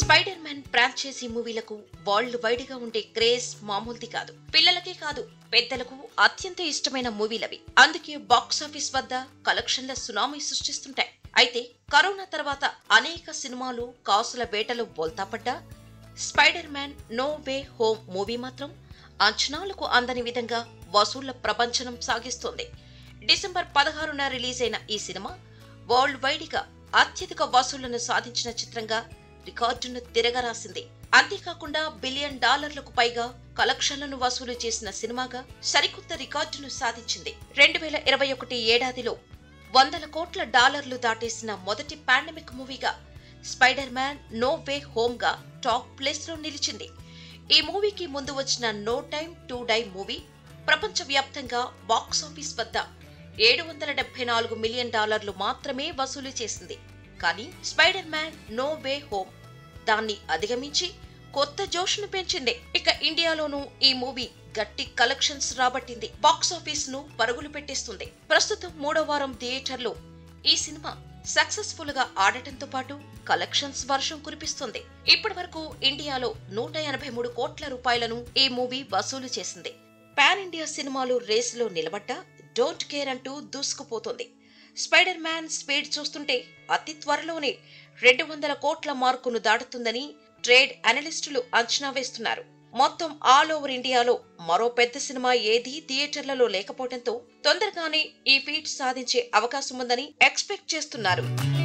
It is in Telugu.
స్పైడర్ మ్యాన్ ఫ్రాంచైజీ మూవీలకు వరల్డ్ వైడ్ గా ఉండే క్రేజ్ మామూలుది కాదు పిల్లలకే కాదు పెద్దలకు అత్యంత ఇష్టమైన మూవీలవి అందుకే బాక్స్ ఆఫీస్ వద్ద కలెక్షన్ల సునామీ సృష్టిస్తుంటాయి అయితే కరోనా తర్వాత అనేక సినిమాలు కాసుల వేటలో బోల్తాపడ్డా Spider Man No Way Home movie మాత్రం అంచనాలకు అందని విధంగా వసూళ్ల ప్రపంచనం సాగిస్తోంది డిసెంబర్ పదహారున రిలీజ్ అయిన ఈ సినిమా వరల్డ్ వైడ్ గా అత్యధిక వసూళ్లను సాధించిన చిత్రంగా రికార్డును తిరగరాసింది అంతేకాకుండా బిలియన్ డాలర్లకు పైగా కలెక్షన్లను వసూలు చేసిన సినిమాగా సరికొత్త రికార్డును సాధించింది రెండు వేల ఇరవై ఒకటి ఏడాదిలో వందల కోట్ల డాలర్లు దాటేసిన మొదటి పాండమిక్ మూవీగా Spider Man No Way Home గా టాప్ ప్లేస్ లో నిలిచింది ఈ మూవీకి ముందు వచ్చిన No Time To Die movie ప్రపంచ వ్యాప్తంగా బాక్స్ ఆఫీస్ వద్ద ఏడు వందల డెబ్బై నాలుగు మిలియన్ డాలర్లు మాత్రమే వసూలు చేసింది కానీ Spider Man No Way Home దాన్ని అధిగమించి కొత్త జోష్ను పెంచింది ఇక ఇండియాలోనూ ఈ మూవీ గట్టి కలెక్షన్స్ రాబట్టింది బాక్స్ ఆఫీస్ ను పరుగులు పెట్టేస్తుంది ప్రస్తుతం మూడో వారం థియేటర్లో ఈ సినిమా సక్సెస్ఫుల్ గా ఆడటంతో పాటు కలెక్షన్స్ వర్షం కురిపిస్తుంది ఇప్పటి వరకు ఇండియాలో నూట ఎనభై మూడు కోట్ల రూపాయలను ఈ మూవీ వసూలు చేసింది పాన్ ఇండియా సినిమాలు రేసులో నిలబడ్డా డోంట్ కేర్ అంటూ దూసుకుపోతుంది స్పైడర్ మ్యాన్ స్పీడ్ చూస్తుంటే అతి త్వరలోనే రెండు వందల కోట్ల మార్కును దాటుతుందని ట్రేడ్ అనలిస్టులు అంచనా వేస్తున్నారు మొత్తం ఆల్ ఓవర్ ఇండియాలో మరో పెద్ద సినిమా ఏదీ థియేటర్లలో లేకపోవడంతో తొందరగానే ఈ ఫీట్ సాధించే అవకాశం ఉందని ఎక్స్పెక్ట్ చేస్తున్నారు